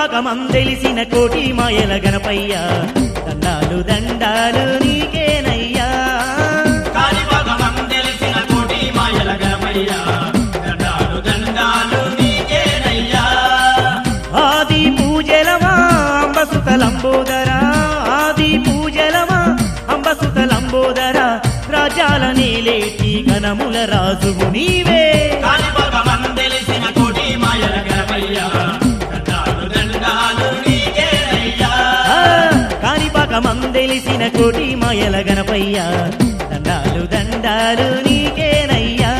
కాణిపాకమందెలిసిన కోటి మాయల గణపయ్య దండాలు దండాలు నీకేనయ్యా కాణిపాకమం తెలిసిన కోటి మాయల గణపయ్య దండాలు దండాలు నీకేనయ్యా ఆది పూజలమా అంబసుత లంబోదరా ఆది పూజలమా అంబసుత లంబోదరా రాజాల నేలేటి గణముల రాజువు నీవే కాణిపాకమం తెలిసిన కోటి మాయల గణపయ్య దండాలు దండాలు నీకేనయ్యా ఆ, కాణిపాకమందెలిసిన కోటి మాయల గణపయ్య దండాలు దండాలు నీకేనయ్యా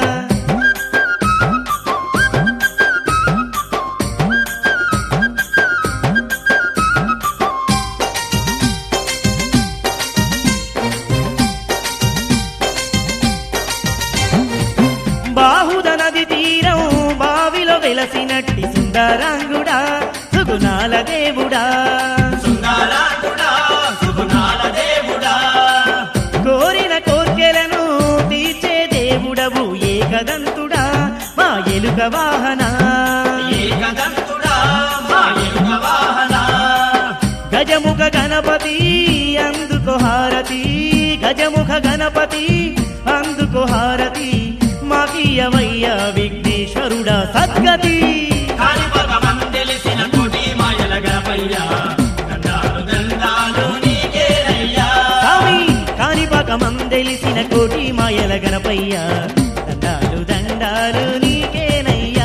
బాహుద నది తీరం బావిలో వెలసినట్టి సుందరాంగుడా సుగుణాల దేవుడా సుందరాకుడా సుగుణాల దేవుడా కోరిన కోర్కెలను తీర్చే దేవుడవు ఏకదంతుడా మా ఎలుక వాహన ఏకదంతుడా మా ఎలుక వాహన గజముఖ గణపతి అందుకో హారతి గజముఖ గణపతి అందుకో హారతి మాకీయవయ్య విఘ్నేశ్వరుడా సద్గతి కాణిపాకమం తెలిసిన కోటి మాయల గణపయ్య దండాలు దండాలు నీకేనయ్యా స్వామి కాణిపాకమందెలిసిన కోటి మాయల గణపయ్య దండాలు దండాలు నీకేనయ్యా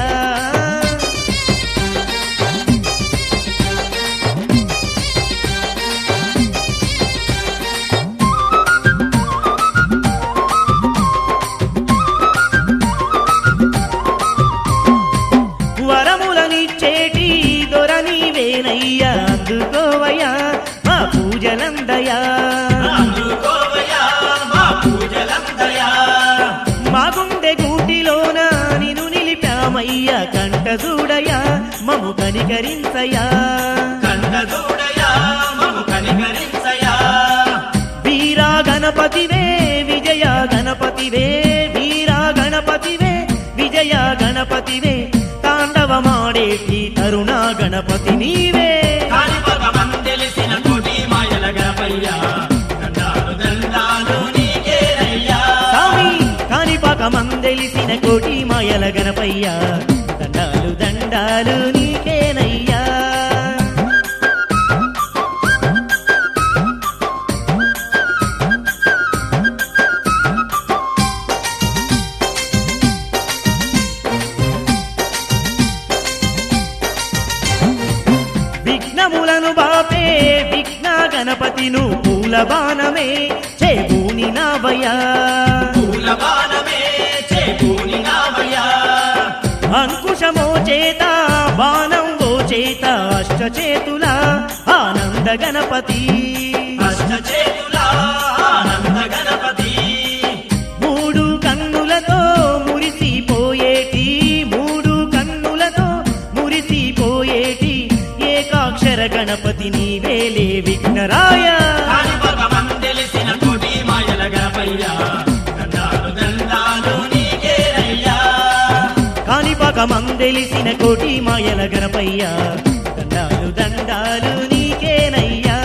వరములనిచ్చేటి దొర నీవేనయ్యా అందుకోవయ్యా మా పూజలందయా అందుకోవయ్యా మా పూజలందయా మా గుండె గూటిలోన నిన్ను నిలిపామయ్యా కంట చూడయా మము కనికరించయా కంట చూడయా మము కనికరించయా వీరా గణపతివే విజయ గణపతివే వీరా గణపతివే విజయ గణపతివే తాండవమాడేటి తరుణ గణపతి నీవే కాణిపాకమం తెలిసిన కోటి మాయల గణపయ్య దండాలు దండాలు నీకేనయ్యా స్వామి కాణిపాకమందెలిసిన కోటి మాయల గణపయ్య దండాలు దండాలు నీకేనయ్యా విఘ్నములను బాపే విఘ్న గణపతిను పూల బాణమే చేబూని నావయ్యా పూల బాణమే చేకూని నావయ్యా అంకుశమో చేత బాణం ఓ చేత అష్ట చేతుల ఆనంద గణపతి అష్ట చేతుల ఆనంద గణపతి మూడు కన్నులతో మురిసిపోయేటి మూడు కన్నులతో మురిసిపోయేటి ఏకాక్షర గణపతి నీవేలే విఘ్నరాయ కాణిపాకమం తెలిసిన కోటి మాయల గణపయ్య దండాలు దండాలు నీకేనయ్యా కాణిపాకమందెలిసిన కోటి మాయల గణపయ్య దండాలు దండాలు నీకేనయ్యా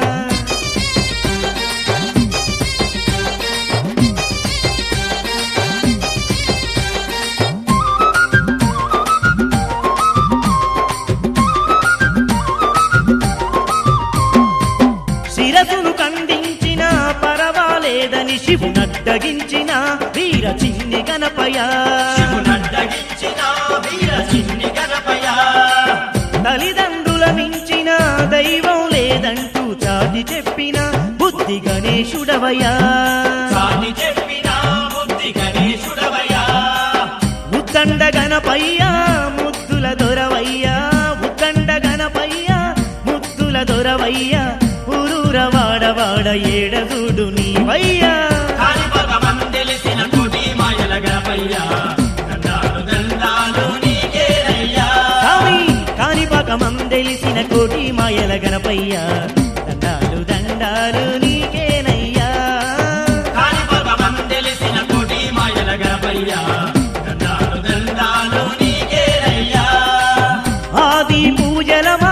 శిరసును ఖండించిన పరవాలేదని శివునడ్డగించిన వీర చిన్ని గణపయ శివునడ్డగించిన వీర చిన్ని గణపయ్య తల్లిదండ్రుల మించిన దైవం లేదంటూ చాటి చెప్పిన బుద్ధి గణేశుడవయ్యా సాని చెప్పిన బుద్ధి గణేశుడవయ్యా ఉద్దండ గణపయ్య ముద్దుల దొరవయ్యా ఉద్దండ గణపయ్య ముద్దుల దొరవయ్య ఊరూర వాడవాడ ఏడదుడు నీవయ్యా కాణిపాకమం తెలిసిన కోటి మాయల గణపయ్య దండాలు దండాలు నీకేనయ్యా స్వామి కాణిపాకమందెలిసిన కోటి మాయల గణపయ్య దండాలు దండాలు నీకేనయ్యా కాణిపాకమం తెలిసిన కోటి మాయల గణపయ్య దండాలు దండాలు నీకేనయ్యా ఆది పూజలమా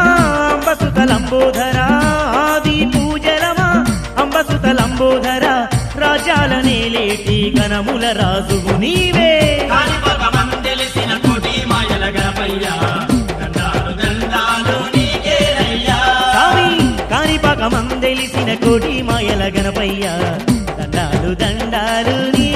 రాజ్యాల నేలేటి కనముల రాజువు నీవే కాణిపాక మందెలిసిన కోటి మాయల గణపయ్యా దండాలు దండాలు నీకేనయ్యా స్వామి కాణిపాక మందెలిసిన కోటి మాయల గణపయ్య దండాలు దండాలు నీ